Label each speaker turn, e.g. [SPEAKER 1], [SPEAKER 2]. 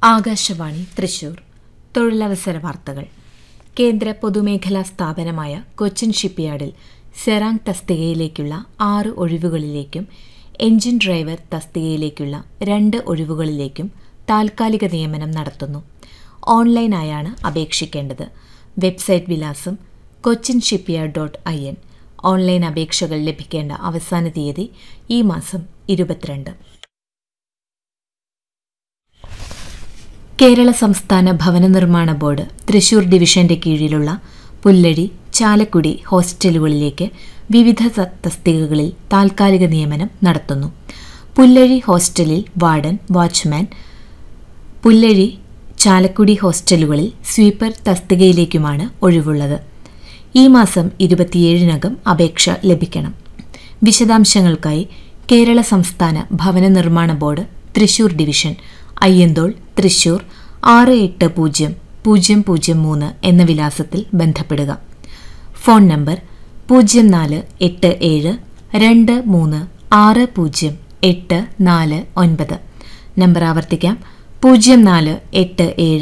[SPEAKER 1] ആകാശവാണി തൃശൂർ തൊഴിലവസര വാർത്തകൾ കേന്ദ്ര പൊതുമേഖലാ സ്ഥാപനമായ കൊച്ചിൻ ഷിപ്പ്യാർഡിൽ സെറാങ് തസ്തികയിലേക്കുള്ള ആറ് ഒഴിവുകളിലേക്കും എഞ്ചിൻ ഡ്രൈവർ തസ്തികയിലേക്കുള്ള രണ്ട് ഒഴിവുകളിലേക്കും താൽക്കാലിക നിയമനം നടത്തുന്നു ഓൺലൈനായാണ് അപേക്ഷിക്കേണ്ടത് വെബ്സൈറ്റ് വിലാസം Cochin shipyard dot I N online അപേക്ഷകൾ ലഭിക്കേണ്ട അവസാന തീയതി ഈ മാസം ഇരുപത്തിരണ്ട് കേരള സംസ്ഥാന ഭവന നിർമ്മാണ ബോർഡ് തൃശൂർ ഡിവിഷന്റെ കീഴിലുള്ള പുല്ലഴി ചാലക്കുടി ഹോസ്റ്റലുകളിലേക്ക് വിവിധ ത- തസ്തികകളിൽ താൽക്കാലിക നിയമനം നടത്തുന്നു പുല്ലഴി ഹോസ്റ്റലിൽ വാർഡൻ വാച്ച്മാൻ പുല്ലഴി ചാലക്കുടി ഹോസ്റ്റലുകളിൽ സ്വീപ്പർ തസ്തികയിലേക്കുമാണ് ഒഴിവുള്ളത് ഈ മാസം ഇരുപത്തിയേഴിനകം അപേക്ഷ ലഭിക്കണം വിശദാംശങ്ങൾക്കായി കേരള സംസ്ഥാന ഭവന നിർമ്മാണ ബോർഡ് തൃശൂർ ഡിവിഷൻ അയ്യന്തോൾ തൃശൂർ ആറ് എട്ട് പൂജ്യം പൂജ്യം പൂജ്യം മൂന്ന് എന്ന വിലാസത്തിൽ ബന്ധപ്പെടുക ഫോൺ നമ്പർ പൂജ്യം നാല് എട്ട് ഏഴ് രണ്ട് മൂന്ന് ആറ് പൂജ്യം എട്ട് നാല് ഒൻപത് നമ്പർ ആവർത്തിക്കാം പൂജ്യം നാല് എട്ട് ഏഴ്